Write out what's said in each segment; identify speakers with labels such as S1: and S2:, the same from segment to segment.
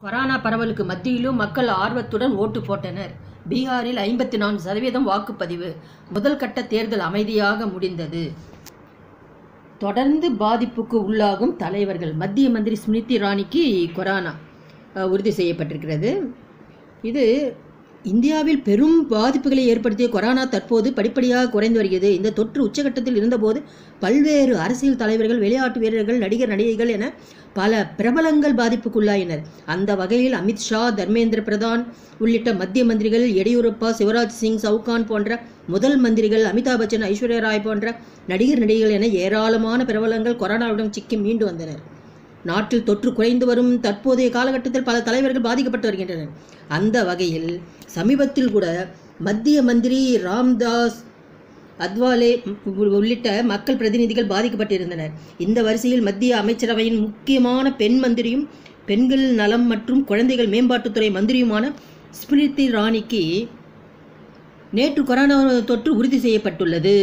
S1: Corona பரவலுக்கு மத்தியிலும் மக்கள் ஆர்வத்துடன் ஓட்டு போட்டனர் பீகாரில் ஐம்பத்தி நான்கு சதவீதம் வாக்குப்பதிவு முதல் கட்ட தேர்தல் அமைதியாக முடிந்தது தொடர்ந்து பாதிப்புக்கு உள்ளாகும் தலைவர்கள் மத்திய மந்திரி ஸ்மிருதி இரானிக்கு கொரோனா அஹ், உறுதி செய்யப்பட்டிருக்கிறது இது இந்தியாவில் பெரும் பாதிப்புகளை ஏற்படுத்திய கொரோனா தற்போது படிப்படியாக குறைந்து வருகிறது இந்த தொற்று உச்சகட்டத்தில் இருந்தபோது பல்வேறு அரசியல் தலைவர்கள் விளையாட்டு வீரர்கள் நடிகர் நடிகைகள் என பல பிரபலங்கள் பாதிப்புக்குள்ளாயினர் அந்த வகையில் அமித்ஷா தர்மேந்திர பிரதான் உள்ளிட்ட மத்திய மந்திரிகள் எடியூரப்பா சிவராஜ் சிங் சவுகான் போன்ற முதல் மந்திரிகள் அமிதாப் பச்சன் ஐஸ்வர்யா ராய் போன்ற நடிகர் நடிகைகள் என ஏராளமான பிரபலங்கள் கொரோனாவுடன் சிக்கி மீண்டு வந்தனர் நாட்டில் தொற்று குறைந்து வரும் தற்போதைய காலகட்டத்தில் பல தலைவர்கள் பாதிக்கப்பட்டு வருகின்றனர் அந்த வகையில் சமீபத்தில் கூட மத்திய மந்திரி ராம்தாஸ் அத்வாலே உ- உள்ளிட்ட மக்கள் பிரதிநிதிகள் பாதிக்கப்பட்டிருந்தனர் இந்த வரிசையில் மத்திய அமைச்சரவையின் முக்கியமான பெண் மந்திரியும் பெண்கள் நலம் மற்றும் குழந்தைகள் மேம்பாட்டுத்துறை மந்திரியுமான ஸ்மிருதி இரானிக்கு நேற்று கொரோனா தொற்று உறுதி செய்யப்பட்டுள்ளது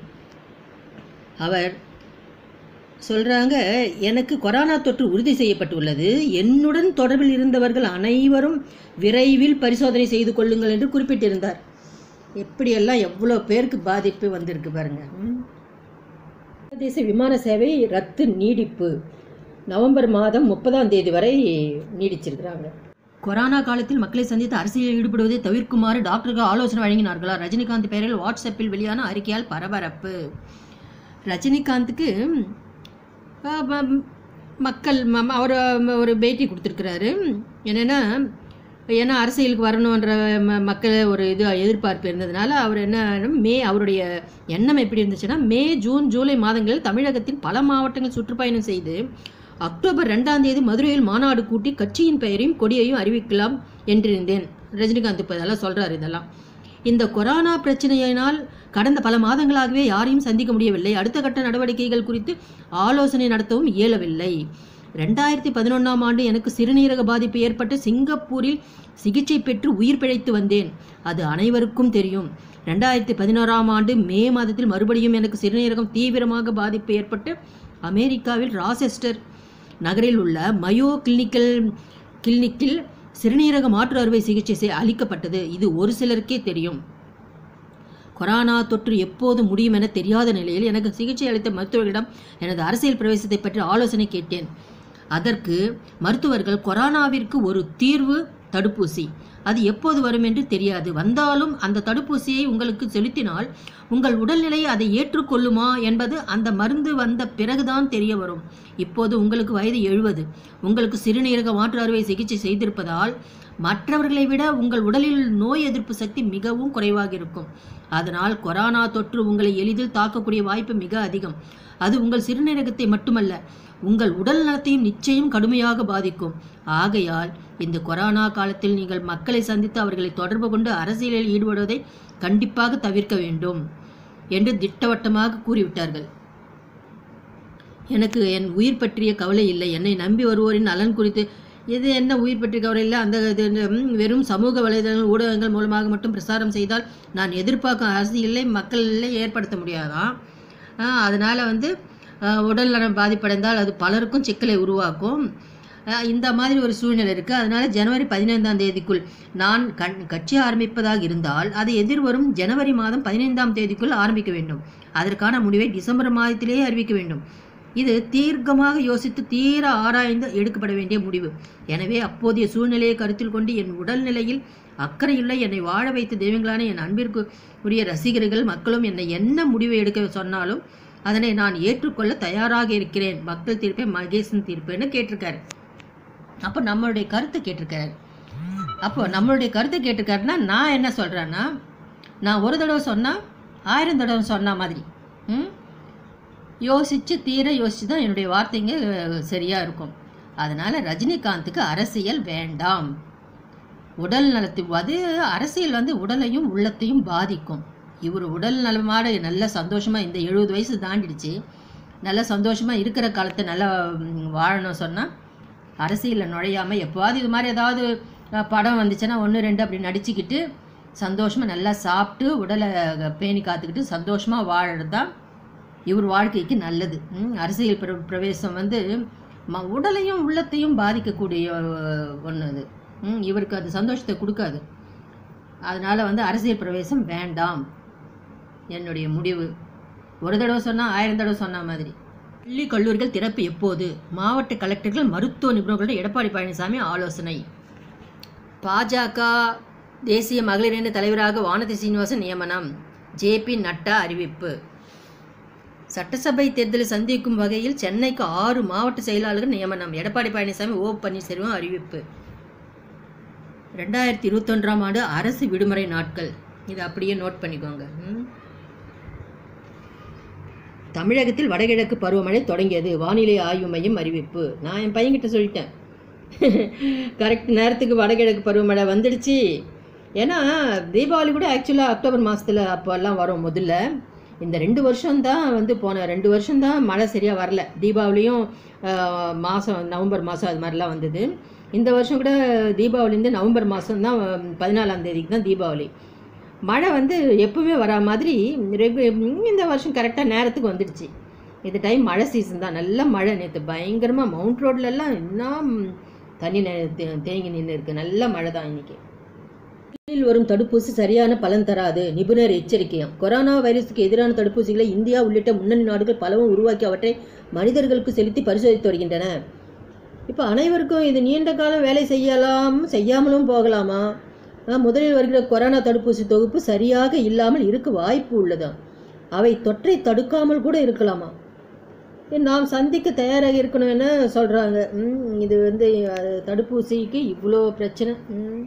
S1: அவர் சொல்றாங்க எனக்கு கொரோனா தொற்று உறுதி செய்யப்பட்டுள்ளது என்னுடன் தொடர்பில் இருந்தவர்கள் அனைவரும் விரைவில் பரிசோதனை செய்து கொள்ளுங்கள் என்று குறிப்பிட்டிருந்தார் எப்படியெல்லாம் எவ்வளோ பேருக்கு பாதிப்பு வந்திருக்கு பாருங்க ம். சர்வதேச விமான சேவை ரத்து நீடிப்பு நவம்பர் மாதம் முப்பதாம் தேதி வரை நீடிச்சிருக்கிறாங்க கொரோனா காலத்தில் மக்களை சந்தித்து அரசியலில் ஈடுபடுவதை தவிர்க்குமாறு டாக்டர்கள் ஆலோசனை வழங்கினார்களா ரஜினிகாந்த் பெயரில் வாட்ஸ்அப்பில் வெளியான அறிக்கையால் பரபரப்பு ரஜினிகாந்துக்கு ஆ, ம- மக்கள் ம- அவர் ஒரு பேட்டி கொடுத்துருக்கிறாரு என்னென்னா ஏன்னா அரசியலுக்கு வரணுன்ற ம மக்கள் ஒரு இது எதிர்பார்ப்பு இருந்ததுனால அவர் என்ன மே அவருடைய எண்ணம் எப்படி இருந்துச்சுன்னா மே ஜூன் ஜூலை மாதங்களில் தமிழகத்தின் பல மாவட்டங்கள் சுற்றுப்பயணம் செய்து அக்டோபர் ரெண்டாம் தேதி மதுரையில் மாநாடு கூட்டி கட்சியின் பெயரையும் கொடியையும் அறிவிக்கலாம் என்றிருந்தேன் ரஜினிகாந்த் இப்போ இதெல்லாம் சொல்கிறார் இதெல்லாம் இந்த கொரோனா பிரச்சனையினால் கடந்த பல மாதங்களாகவே யாரையும் சந்திக்க முடியவில்லை அடுத்த கட்ட நடவடிக்கைகள் குறித்து ஆலோசனை நடத்தவும் இயலவில்லை ரெண்டாயிரத்தி பதினொன்றாம் ஆண்டு எனக்கு சிறுநீரக பாதிப்பு ஏற்பட்டு சிங்கப்பூரில் சிகிச்சை பெற்று உயிர் பிழைத்து வந்தேன் அது அனைவருக்கும் தெரியும் ரெண்டாயிரத்தி பதினோராம் ஆண்டு மே மாதத்தில் மறுபடியும் எனக்கு சிறுநீரகம் தீவிரமாக பாதிப்பு ஏற்பட்டு அமெரிக்காவில் ராசெஸ்டர் நகரில் உள்ள மயோ கிளினிக்கல் கிளினிக்கில் சிறுநீரக மாற்று அறுவை சிகிச்சை செய்- அளிக்கப்பட்டது இது ஒரு சிலருக்கே தெரியும் கொரோனா தொற்று எப்போது முடியும் என தெரியாத நிலையில் எனக்கு சிகிச்சை அளித்த மருத்துவர்களிடம் எனது அரசியல் பிரவேசத்தை பற்றி ஆலோசனை கேட்டேன் அதற்கு மருத்துவர்கள் கொரோனாவிற்கு ஒரு தீர்வு தடுப்பூசி அது எப்போது வரும் என்று தெரியாது வந்தாலும் அந்த தடுப்பூசியை உங்களுக்கு செலுத்தினால் உங்கள் உடல்நிலை அதை ஏற்றுக்கொள்ளுமா என்பது அந்த மருந்து வந்த பிறகுதான் தெரிய வரும் இப்போது உங்களுக்கு வயது எழுபது உங்களுக்கு சிறுநீரக மாற்று அறுவை சிகிச்சை செய்திருப்பதால் மற்றவர்களை விட உங்கள் உடலில் நோய் எதிர்ப்பு சக்தி மிகவும் குறைவாக இருக்கும் அதனால் கொரோனா தொற்று உங்களை எளிதில் தாக்கக்கூடிய வாய்ப்பு மிக அதிகம் அது உங்கள் சிறுநீரகத்தை மட்டுமல்ல உங்கள் உடல் நலத்தையும் நிச்சயம் கடுமையாக பாதிக்கும் ஆகையால் இந்த கொரோனா காலத்தில் நீங்கள் மக்களை சந்தித்து அவர்களை தொடர்பு கொண்டு அரசியலில் ஈடுபடுவதை கண்டிப்பாக தவிர்க்க வேண்டும் என்று திட்டவட்டமாக கூறிவிட்டார்கள் எனக்கு என் உயிர் பற்றிய கவலை இல்லை என்னை நம்பி வருவோரின் நலன் குறித்து இது என்ன உயிர் பற்றிய கவலை இல்லை அந்த இது ம், வெறும் சமூக வலைதளங்கள் ஊடகங்கள் மூலமாக மட்டும் பிரசாரம் செய்தால் நான் எதிர்பார்க்கும் அரசியலை மக்களிலே ஏற்படுத்த முடியாதாம் ஆ, அதனால வந்து ஆ, உடல் நலம் பாதிப்படைந்தால் அது பலருக்கும் சிக்கலை உருவாக்கும் ஆ, இந்த மாதிரி ஒரு சூழ்நிலை இருக்குது அதனால ஜனவரி பதினைந்தாம் தேதிக்குள் நான் கண் கட்சி ஆரம்பிப்பதாக இருந்தால் அதை எதிர்வரும் ஜனவரி மாதம் பதினைந்தாம் தேதிக்குள் ஆரம்பிக்க வேண்டும் அதற்கான முடிவை டிசம்பர் மாதத்திலேயே அறிவிக்க வேண்டும் இது தீர்க்கமாக யோசித்து தீர ஆராய்ந்து எடுக்கப்பட வேண்டிய முடிவு எனவே அப்போதைய சூழ்நிலையை கருத்தில் கொண்டு என் உடல்நிலையில் அக்கறையுள்ள என்னை வாழ வைத்த தெய்வங்களான என் அன்பிற்கு உரிய ரசிகர்கள் மக்களும் என்னை என்ன முடிவை எடுக்க சொன்னாலும் அதனை நான் ஏற்றுக்கொள்ள தயாராக இருக்கிறேன் மக்கள் தீர்ப்பே மகேசன் தீர்ப்புன்னு கேட்டிருக்காரு அப்போ நம்மளுடைய கருத்தை கேட்டிருக்காரு அப்போ நம்மளுடைய கருத்தை கேட்டிருக்காருன்னா நான் என்ன சொல்கிறேன்னா நான் ஒரு தடவை சொன்னால் ஆயிரம் தடவை சொன்ன மாதிரி ம் யோசித்து தீர யோசித்து தான் என்னுடைய வார்த்தைங்க சரியாக இருக்கும் அதனால் ரஜினிகாந்துக்கு அரசியல் வேண்டாம் உடல் நலத்து அது அரசியல் வந்து உடலையும் உள்ளத்தையும் பாதிக்கும் இவர் உடல் நலமாடு நல்ல சந்தோஷமாக இந்த எழுபது வயசு தாண்டிடுச்சு நல்ல சந்தோஷமாக இருக்கிற காலத்தை நல்லா ம், வாழணும் சொன்னால் அரசியலில் நுழையாமல் எப்போவாது இது மாதிரி ஏதாவது அஹ், படம் வந்துச்சுன்னா ஒன்று ரெண்டு அப்படி நடிச்சுக்கிட்டு சந்தோஷமாக நல்லா சாப்பிட்டு உடலை பேணி காத்துக்கிட்டு சந்தோஷமாக வாழறது தான் இவர் வாழ்க்கைக்கு நல்லது ம், அரசியல் பிர பிரவேசம் வந்து ம உடலையும் உள்ளத்தையும் பாதிக்கக்கூடிய ஒன்று அது ம், இவருக்கு அது சந்தோஷத்தை கொடுக்காது அதனால் வந்து அரசியல் பிரவேசம் வேண்டாம் என்னுடைய முடிவு ஒரு தடவை சொன்னால் ஆயிரம் தடவை சொன்ன மாதிரி பள்ளி கல்லூரிகள் திறப்பு எப்போது மாவட்ட கலெக்டர்கள் மருத்துவ நிபுணர்களுடன் எடப்பாடி பழனிசாமி ஆலோசனை பாஜக தேசிய மகளிர் அணி தலைவராக வானதி சீனிவாசன் நியமனம் ஜேபி நட்டா அறிவிப்பு சட்டசபை தேர்தலை சந்திக்கும் வகையில் சென்னைக்கு ஆறு மாவட்ட செயலாளர்கள் நியமனம் எடப்பாடி பழனிசாமி ஓ பன்னீர்செல்வம் அறிவிப்பு ரெண்டாயிரத்தி இருபத்தொன்றாம் ஆண்டு அரசு விடுமுறை நாட்கள் இதை அப்படியே நோட் பண்ணிக்கோங்க ம். தமிழகத்தில் வடகிழக்கு பருவமழை தொடங்கியது வானிலை ஆய்வு மையம் அறிவிப்பு நான் என் பையன்கிட்ட சொல்லிட்டேன் கரெக்ட் நேரத்துக்கு வடகிழக்கு பருவமழை வந்துடுச்சு ஏன்னா தீபாவளி கூட ஆக்சுவலாக அக்டோபர் மாதத்தில் அப்போல்லாம் வரும் முதல்ல இந்த ரெண்டு வருஷம்தான் வந்து போன ரெண்டு வருஷம்தான் மழை சரியாக வரல தீபாவளியும் மாதம் நவம்பர் மாதம் அது மாதிரிலாம் வந்தது இந்த வருஷம் கூட தீபாவளிலேருந்து நவம்பர் மாதம் தான் பதினாலாம் தேதிக்கு தான் தீபாவளி மழை வந்து எப்பவுமே வரா மாதிரி ரெகு இந்த வருஷம் கரெக்டாக நேரத்துக்கு வந்துடுச்சு இந்த டைம் மழை சீசன் தான் நல்ல மழை நேற்று பயங்கரமாக மவுண்ட் ரோட்லலாம் இன்னும் தண்ணி நெ- தே- தேங்கி நின்று இருக்கு நல்ல மழை தான் இன்னைக்கு வெளியில் வரும் தடுப்பூசி சரியான பலன் தராது நிபுணர் எச்சரிக்கையாம் கொரோனா வைரஸுக்கு எதிரான தடுப்பூசிகளை இந்தியா உள்ளிட்ட முன்னணி நாடுகள் பலவும் உருவாக்கி அவற்றை மனிதர்களுக்கு செலுத்தி பரிசோதித்து வருகின்றன இப்போ அனைவருக்கும் இது நீண்ட காலம் வேலை செய்யலாம் செய்யாமலும் போகலாமா ஆ, முதலில் வருகிற கொரோனா தடுப்பூசி தொகுப்பு சரியாக இல்லாமல் இருக்க வாய்ப்பு உள்ளதாம் அவை தொற்றை தடுக்காமல் கூட இருக்கலாமா இது நாம் சந்திக்க தயாராக இருக்கணும்னு சொல்கிறாங்க இது வந்து அது தடுப்பூசிக்கு இவ்வளோ பிரச்சனை ம்.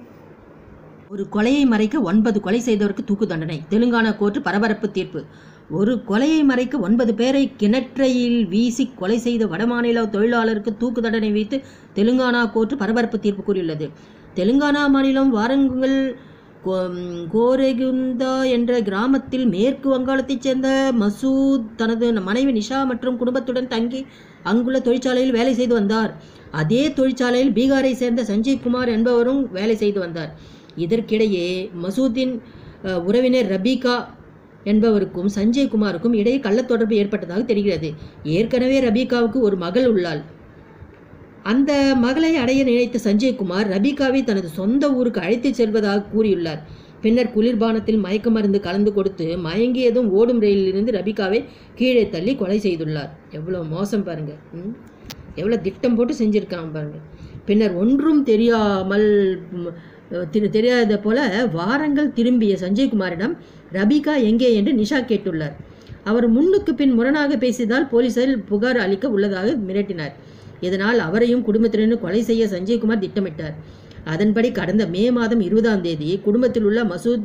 S1: ஒரு கொலையை மறைக்க ஒன்பது கொலை செய்தவருக்கு தூக்கு தண்டனை தெலுங்கானா கோர்ட்டு பரபரப்பு தீர்ப்பு ஒரு கொலையை மறைக்க ஒன்பது பேரை கிணற்றையில் வீசி கொலை செய்த வடமாநில தொழிலாளருக்கு தூக்கு தண்டனை வைத்து தெலுங்கானா கோர்ட்டு பரபரப்பு தீர்ப்பு கூறியுள்ளது தெலுங்கானா மாநிலம் வாரங்கல் கோ- கோரெகுந்தா என்ற கிராமத்தில் மேற்கு வங்காளத்தைச் சேர்ந்த மசூத் தனது மனைவி நிஷா மற்றும் குடும்பத்துடன் தங்கி அங்குள்ள தொழிற்சாலையில் வேலை செய்து வந்தார் அதே தொழிற்சாலையில் பீகாரை சேர்ந்த சஞ்சய் குமார் என்பவரும் வேலை செய்து வந்தார் இதற்கிடையே மசூத்தின் அஹ், உறவினர் ரபீகா என்பவருக்கும் சஞ்சய் குமாருக்கும் இடையே கள்ளத் தொடர்பு ஏற்பட்டதாக தெரிகிறது ஏற்கனவே ரபீகாவுக்கு ஒரு மகள் உள்ளாள் அந்த மகளை அடைய நினைத்த சஞ்சய்குமார் ரபிகாவை தனது சொந்த ஊருக்கு அழைத்துச் செல்வதாக கூறியுள்ளார் பின்னர் குளிர்பானத்தில் மயக்க மருந்து கலந்து கொடுத்து மயங்கியதும் ஓடும் ரயிலிலிருந்து ரபிகாவை கீழே தள்ளி கொலை செய்துள்ளார் எவ்வளோ மோசம் பாருங்க ம்? எவ்வளோ திட்டம் போட்டு செஞ்சிருக்கான் பாருங்க பின்னர் ஒன்றும் தெரியாமல் ம், திரு- தெரியாத போல வாரங்கள் திரும்பிய சஞ்சய்குமாரிடம் ரபிகா எங்கே என்று நிஷா கேட்டுள்ளார் அவர் முன்னுக்கு பின் முரணாக பேசியதால் போலீசாரில் புகார் அளிக்க உள்ளதாக மிரட்டினார் இதனால் அவரையும் குடும்பத்தினரும் கொலை செய்ய சஞ்சய்குமார் திட்டமிட்டார் அதன்படி கடந்த மே மாதம் இருபதாம் தேதி குடும்பத்தில் உள்ள மசூத்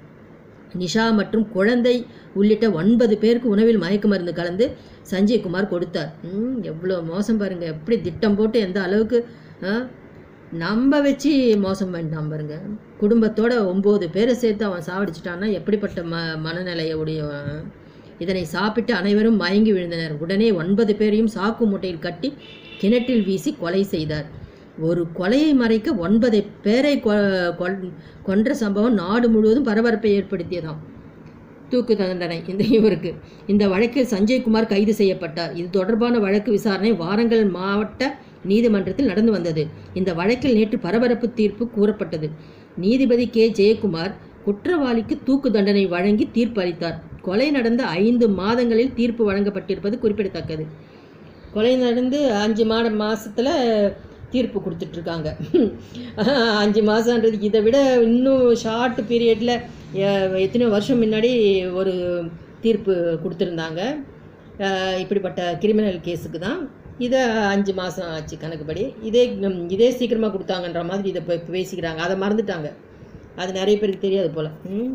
S1: நிஷா மற்றும் குழந்தை உள்ளிட்ட ஒன்பது பேருக்கு உணவில் மயக்க மருந்து கலந்து சஞ்சய்குமார் கொடுத்தார் ம், எவ்வளோ மோசம் பாருங்க எப்படி திட்டம் போட்டு எந்த அளவுக்கு ஆ, நம்ப வச்சு மோசம் பண்ணிட்டான் பாருங்க குடும்பத்தோட ஒம்பது பேரை சேர்த்து அவன் சாவடிச்சிட்டான்னா எப்படிப்பட்ட ம மனநிலையை உடையவன் இதனை சாப்பிட்டு அனைவரும் மயங்கி விழுந்தனர் உடனே ஒன்பது பேரையும் சாக்கு மூட்டையில் கட்டி கிணற்றில் வீசி கொலை செய்தார் ஒரு கொலையை மறைக்க ஒன்பது பேரை கொ- கொல்- கொன்ற சம்பவம் நாடு முழுவதும் பரபரப்பை ஏற்படுத்தியதாம் தூக்கு தண்டனை இந்த இவருக்கு இந்த வழக்கில் சஞ்சய்குமார் கைது செய்யப்பட்டார் இது தொடர்பான வழக்கு விசாரணை வாரங்கல் மாவட்ட நீதிமன்றத்தில் நடந்து வந்தது இந்த வழக்கில் நேற்று பரபரப்பு தீர்ப்பு கூறப்பட்டது நீதிபதி கே ஜெயக்குமார் குற்றவாளிக்கு தூக்கு தண்டனை வழங்கி தீர்ப்பு அளித்தார் கொலை நடந்த ஐந்து மாதங்களில் தீர்ப்பு வழங்கப்பட்டிருப்பது குறிப்பிடத்தக்கது கொலை நடந்து அஞ்சு மாத மாசத்துல தீர்ப்பு கொடுத்துட்ருக்காங்க அஞ்சு மாதன்றது இதை விட இன்னும் ஷார்ட் பீரியடில் எத்தனையோ வருஷம் முன்னாடி ஒரு தீர்ப்பு கொடுத்துருந்தாங்க அஹ், இப்படிப்பட்ட கிரிமினல் கேஸுக்கு தான் இதை அஞ்சு மாதம் ஆச்சு கணக்குப்படி இதே ம், இதே சீக்கிரமாக கொடுத்தாங்கன்ற மாதிரி இதை இப்போ பேசிக்கிறாங்க அதை மறந்துட்டாங்க அது நிறைய பேருக்கு தெரியாது போல் ம்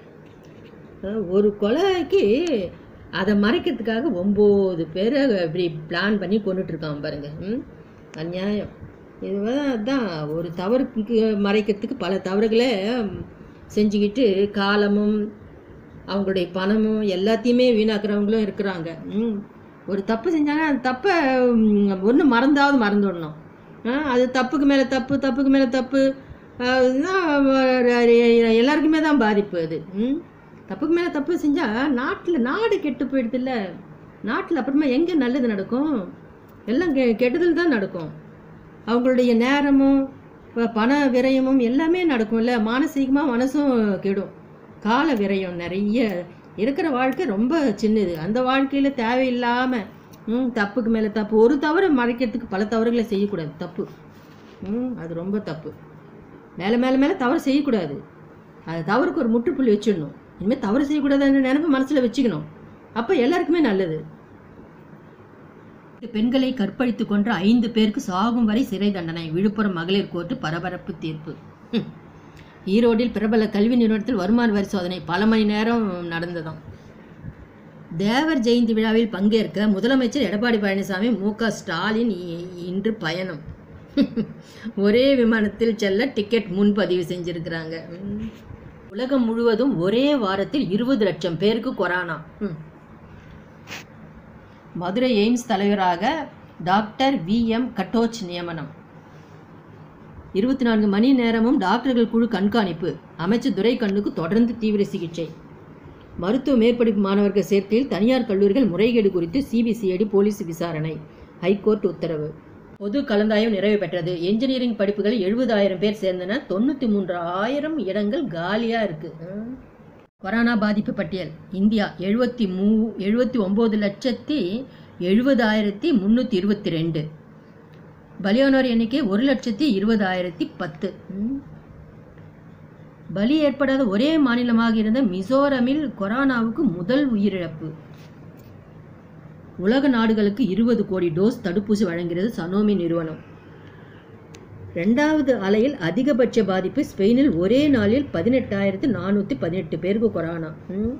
S1: அஹ் ஒரு கொலைக்கு அதை மறைக்கிறதுக்காக ஒம்பது பேரை இப்படி பிளான் பண்ணி கொண்டுட்டு இருக்கான் பாருங்க ம் அநியாயம் இது தான் ஒரு தவறுக்கு மறைக்கிறதுக்கு பல தவறுகளை ம், செஞ்சுக்கிட்டு காலமும் அவங்களுடைய பணமும் எல்லாத்தையுமே வீணாக்குறவங்களும் இருக்கிறாங்க ம் ஒரு தப்பு செஞ்சாங்க அந்த தப்பை ஒன்று மறந்தாவது மறந்துடணும் ஆ, அது தப்புக்கு மேலே தப்பு தப்புக்கு மேலே தப்பு அதுதான் எல்லாருக்குமே தான் பாதிப்பு அது ம் தப்புக்கு மேலே தப்பு செஞ்சால் நாட்டில் நாடு கெட்டு போயிடுதுல்ல நாட்டில் அப்புறமா எங்கே நல்லது நடக்கும் எல்லாம் கெ கெடுதல் தான் நடக்கும் அவங்களுடைய நேரமும் ப- பண விரயமும் எல்லாமே நடக்கும்ல மானசீகமாக மனசும் கெடும் கால விரயம் நிறைய இருக்கிற வாழ்க்கை ரொம்ப சின்னது அந்த வாழ்க்கையில் தேவையில்லாமல் ம் தப்புக்கு மேலே தப்பு ஒரு தவறை மறைக்கிறதுக்கு பல தவறுகளை செய்யக்கூடாது தப்பு ம் அது ரொம்ப தப்பு மேலே மேலே மேலே தவறு செய்யக்கூடாது அது தவறுக்கு ஒரு முற்றுப்புள்ளி வச்சிடணும் இனிமேல் தவறு செய்யக்கூடாதுன்ற நினைப்பு மனசில் வச்சுக்கணும் அப்போ எல்லாருக்குமே நல்லது பெண்களை கற்பழித்து கொன்ற ஐந்து பேருக்கு சாகும் வரை சிறை தண்டனை விழுப்புரம் மகளிர் கோர்ட்டு பரபரப்பு தீர்ப்பு ஹம். ஈரோடில் பிரபல கல்வி நிறுவனத்தில் வருமான வரி சோதனை பல மணி நேரம் நடந்ததாம் தேவர் ஜெயந்தி விழாவில் பங்கேற்க முதலமைச்சர் எடப்பாடி பழனிசாமி மு க ஸ்டாலின் இ- இன்று பயணம் ஒரே விமானத்தில் செல்ல டிக்கெட் முன்பதிவு செஞ்சிருக்கிறாங்க ம். உலகம் முழுவதும் ஒரே வாரத்தில் இருபது லட்சம் பேருக்கு கொரோனா ம். மதுரை எய்ம்ஸ் தலைவராக டாக்டர் வி எம் கட்டோச் நியமனம் இருபத்தி நான்கு மணி நேரமும் டாக்டர்கள் குழு கண்காணிப்பு அமைச்சர் துரைக்கண்ணுக்கு தொடர்ந்து தீவிர சிகிச்சை மருத்துவ மேற்படிப்பு மாணவர்கள் சேர்க்கையில் தனியார் கல்லூரிகள் முறைகேடு குறித்து சிபிசிஐடி போலீஸ் விசாரணை ஹைகோர்ட் உத்தரவு பொது கலந்தாய்வு நிறைவு பெற்றது என்ஜினியரிங் படிப்புகள் எழுபதாயிரம் பேர் சேர்ந்தன தொண்ணூற்றி மூன்று ஆயிரம் இடங்கள் காலியாக இருக்குது கொரோனா பாதிப்பு பட்டியல் இந்தியா எழுபத்தி மூ எழுபத்தி ஒம்பது லட்சத்தி எழுபதாயிரத்தி முந்நூற்றி இருபத்தி ரெண்டு பலியானோர் எண்ணிக்கை ஒரு லட்சத்தி இருபதாயிரத்தி பத்து ம். பலி ஏற்படாத ஒரே மாநிலமாக இருந்த மிசோரமில் கொரோனாவுக்கு முதல் உயிரிழப்பு உலக நாடுகளுக்கு இருபது கோடி டோஸ் தடுப்பூசி வழங்குகிறது சனோமி நிறுவனம் ரெண்டாவது அலையில் அதிகபட்ச பாதிப்பு ஸ்பெயினில் ஒரே நாளில் பதினெட்டாயிரத்து நானூற்றி பதினெட்டு பேருக்கு கொரோனா ம்.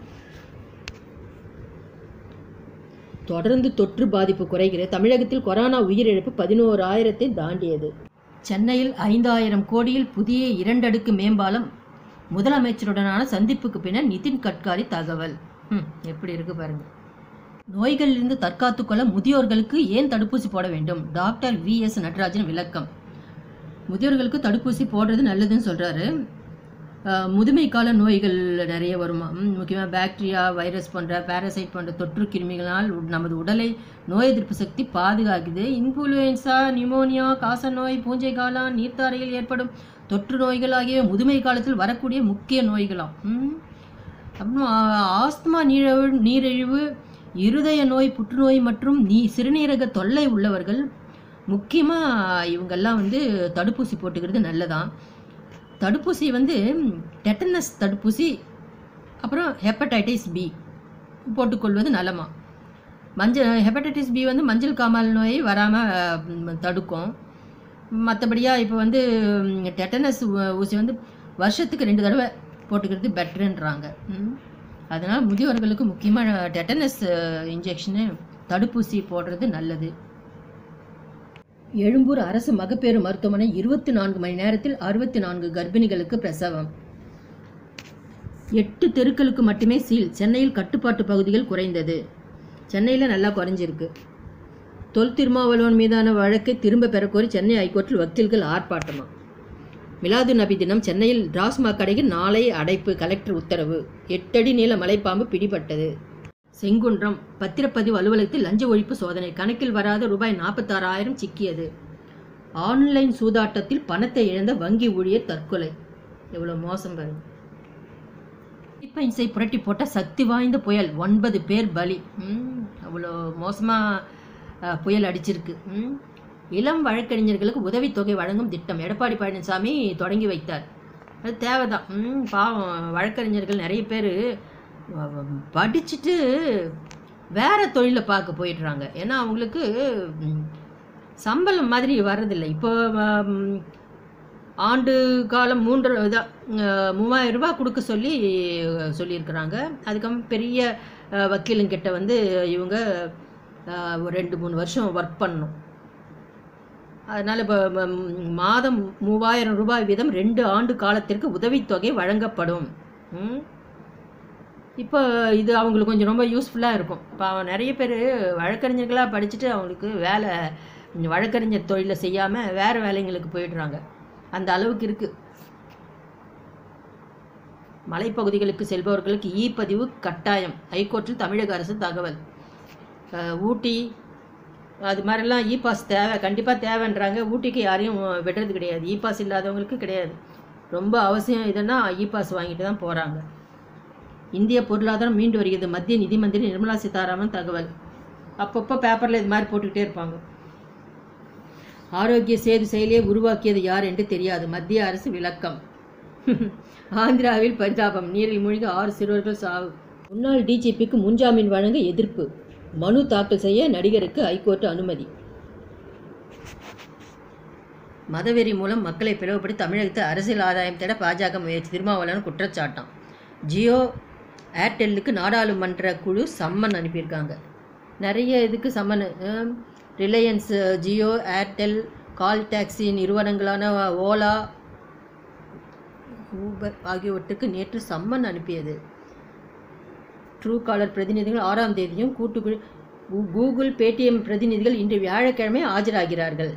S1: தொடர்ந்து தொற்று பாதிப்பு குறைகிறது தமிழகத்தில் கொரோனா உயிரிழப்பு பதினோராயிரத்தை தாண்டியது சென்னையில் ஐந்தாயிரம் கோடியில் புதிய இரண்டடுக்கு மேம்பாலம் முதலமைச்சருடனான சந்திப்புக்கு பின்னர் நிதின் கட்காரி தகவல் ம், எப்படி இருக்கு பாருங்க நோய்களிலிருந்து தற்காத்துக் கொள்ள முதியோர்களுக்கு ஏன் தடுப்பூசி போட வேண்டும் டாக்டர் வி எஸ் நடராஜன் விளக்கம் முதியோர்களுக்கு தடுப்பூசி போடுறது நல்லதுன்னு சொல்கிறாரு முதுமை கால நோய்கள் நிறைய வருமா முக்கியமாக பாக்டீரியா வைரஸ் போன்ற பாரசைட் போன்ற தொற்று கிருமிகளால் உ- நமது உடலை நோய் எதிர்ப்பு சக்தி பாதுகாக்குது இன்ஃப்ளூயன்சா நிமோனியா காசநோய் பூஞ்சை காளான் நீர்த்தாரையில் ஏற்படும் தொற்று நோய்கள் ஆகியவை முதுமை காலத்தில் வரக்கூடிய முக்கிய நோய்களாம் ம். அப்புறம் ஆ- ஆஸ்துமா நீரிழிவு நீரிழிவு இருதய நோய் புற்றுநோய் மற்றும் நீ சிறுநீரக தொல்லை உள்ளவர்கள் முக்கியமாக இவங்கெல்லாம் வந்து தடுப்பூசி போட்டுக்கிறது நல்லதான் தடுப்பூசி வந்து டெட்டனஸ் தடுப்பூசி அப்புறம் ஹெப்படைட்டிஸ் பி போட்டுக்கொள்வது நலமா மஞ்சள் ஹெப்படைட்டிஸ் பி வந்து மஞ்சள் காமால் நோயை வராமல் தடுக்கும் மற்றபடியாக இப்போ வந்து டெட்டனஸ் ஊசி வந்து வருஷத்துக்கு ரெண்டு தடவை போட்டுக்கிறது பெட்டருன்றாங்க அதனால் முதியோர்களுக்கு முக்கியமாக டெட்டனஸ் இன்ஜெக்ஷனு தடுப்பூசி போடுறது நல்லது எழும்பூர் அரசு மகப்பேறு மருத்துவமனை இருபத்தி நான்கு மணி நேரத்தில் அறுபத்தி நான்கு கர்ப்பிணிகளுக்கு பிரசவம் எட்டு தெருக்களுக்கு மட்டுமே சீல் சென்னையில் கட்டுப்பாட்டு பகுதிகள் குறைந்தது சென்னையில் நல்லா குறைஞ்சிருக்கு தொல் திருமாவளவன் மீதான வழக்கை திரும்ப பெறக்கோரி சென்னை ஹைகோர்ட்டில் வக்கீல்கள் ஆர்ப்பாட்டமா மிலாது நபி தினம் சென்னையில் டாஸ்மாக் கடைக்கு நாளை அடைப்பு கலெக்டர் உத்தரவு எட்டடி நீள மலைப்பாம்பு பிடிபட்டது செங்குன்றம் பத்திரப்பதிவு அலுவலகத்தில் லஞ்ச ஒழிப்பு சோதனை கணக்கில் வராத ரூபாய் நாற்பத்தாறாயிரம் சிக்கியது ஆன்லைன் சூதாட்டத்தில் பணத்தை இழந்த வங்கி ஊழியர் தற்கொலை எவ்வளோ மோசம் பாருங்க பிலிப்பைன்ஸை புரட்டி போட்ட சக்தி வாய்ந்த புயல் ஒன்பது பேர் பலி ம், அவ்வளோ மோசமாக புயல் அடிச்சிருக்கு ம். இளம் வழக்கறிஞர்களுக்கு உதவித்தொகை வழங்கும் திட்டம் எடப்பாடி பழனிசாமி தொடங்கி வைத்தார் அது தேவைதான் ம், பாவம் வழக்கறிஞர்கள் நிறைய பேர் படிச்சுட்டு வேற தொழிலை பார்க்க போயிடுறாங்க ஏன்னா அவங்களுக்கு ம், சம்பளம் மாதிரி வர்றதில்லை இப்போ ம், ஆண்டு காலம் மூன்று இதான் மூவாயிரம் ரூபாய் கொடுக்க சொல்லி சொல்லியிருக்கிறாங்க அதுக்கப்புறம் பெரிய அஹ், வக்கீலுங்கிட்ட வந்து இவங்க அஹ், ஒரு ரெண்டு மூணு வருஷம் ஒர்க் பண்ணணும் அதனால் இப்போ மாதம் மூவாயிரம் ரூபாய் வீதம் ரெண்டு ஆண்டு காலத்திற்கு உதவித்தொகை வழங்கப்படும் ம். இப்போ இது அவங்களுக்கு கொஞ்சம் ரொம்ப யூஸ்ஃபுல்லாக இருக்கும் இப்போ அவன் நிறைய பேர் வழக்கறிஞர்களாக படிச்சுட்டு அவங்களுக்கு வேலை வழக்கறிஞர் தொழிலை செய்யாமல் வேறு வேலைங்களுக்கு போயிடுறாங்க அந்த அளவுக்கு இருக்குது மலைப்பகுதிகளுக்கு செல்பவர்களுக்கு இ பதிவு கட்டாயம் ஹைகோர்ட்டில் தமிழக அரசு தகவல் அஹ், ஊட்டி அது மாதிரிலாம் இ பாஸ் தேவை கண்டிப்பாக தேவைன்றாங்க ஊட்டிக்கு யாரையும் விடுறது கிடையாது இ பாஸ் இல்லாதவங்களுக்கு கிடையாது ரொம்ப அவசியம் இதுன்னா இ பாஸ் வாங்கிட்டு தான் போகிறாங்க இந்திய பொருளாதாரம் மீண்டு வருகிறது மத்திய நிதி மந்திரி நிர்மலா சீதாராமன் தகவல் அப்பப்போ பேப்பரில் இது மாதிரி போட்டுக்கிட்டே இருப்பாங்க ஆரோக்கிய சேது செயலியை உருவாக்கியது யார் என்று தெரியாது மத்திய அரசு விளக்கம் ஆந்திராவில் பரிதாபம் நீரில் மூழ்கி ஆறு சிறுவர்கள் சாவு முன்னாள் டிஜிபிக்கு முன்ஜாமீன் வழங்க எதிர்ப்பு மனு தாக்கல் செய்ய நடிகருக்கு ஹைகோர்ட் அனுமதி மதவெறி மூலம் மக்களை பிளவுபடி தமிழகத்தில் அரசியல் ஆதாயம் தேட பாஜக முயற்சி திருமாவளவன் குற்றச்சாட்டாம் ஜியோ ஏர்டெல்லுக்கு நாடாளுமன்ற குழு சம்மன் அனுப்பியிருக்காங்க நிறைய இதுக்கு summon Reliance Jio Airtel call taxi நிறுவனங்களான ஓலா ஊபர் ஆகியவற்றுக்கு நேற்று சம்மன் அனுப்பியது ட்ரூ காலர் பிரதிநிதிகள் ஆறாம் தேதியும் கூட்டுக்குழு கூ- கூகுள் பேடிஎம் பிரதிநிதிகள் இன்று வியாழக்கிழமை ஆஜராகிறார்கள்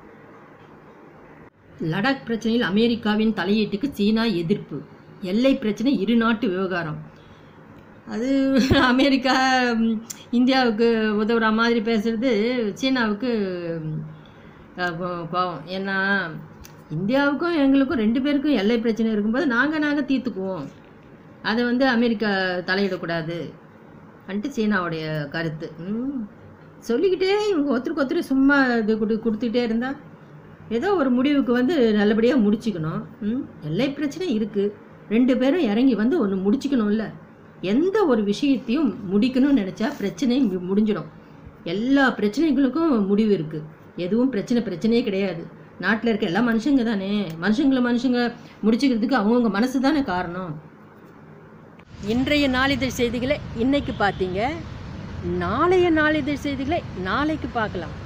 S1: லடாக் பிரச்சனையில் அமெரிக்காவின் தலையீட்டுக்கு சீனா எதிர்ப்பு எல்லை பிரச்சனை இரு நாட்டு விவகாரம் அது அமெரிக்கா ம், இந்தியாவுக்கு உதவுற மாதிரி பேசுறது சீனாவுக்கு ம், அஹ், கோ- கோவம் ஏன்னா இந்தியாவுக்கும் எங்களுக்கும் ரெண்டு பேருக்கும் எல்லை பிரச்சனை இருக்கும்போது நாங்கள் நாங்கள் தீர்த்துக்குவோம் அதை வந்து அமெரிக்கா தலையிடக்கூடாது வந்துட்டு சீனாவுடைய கருத்து ம். சொல்லிக்கிட்டே இவங்க ஒருத்தருக்கு ஒருத்தர் சும்மா இது கொடு கொடுத்துக்கிட்டே இருந்தால் ஏதோ ஒரு முடிவுக்கு வந்து நல்லபடியாக முடிச்சுக்கணும் ம். எல்லை பிரச்சனை இருக்குது ரெண்டு பேரும் இறங்கி வந்து ஒன்று முடிச்சுக்கணும்ல எந்த ஒரு விஷயத்தையும் முடிக்கணும்னு நினச்சா பிரச்சனை மு- முடிஞ்சிடும் எல்லா பிரச்சனைகளுக்கும் முடிவு இருக்குது எதுவும் பிரச்சனை பிரச்சனையே கிடையாது நாட்டில் இருக்க எல்லா மனுஷங்க தானே மனுஷங்களை மனுஷங்க முடிச்சுக்கிறதுக்கு அவங்கவுங்க மனசு தானே காரணம் இன்றைய நாளிதழ் செய்திகளை இன்னைக்கு பார்த்தீங்க நாளைய நாளிதழ் செய்திகளை நாளைக்கு பார்க்கலாம்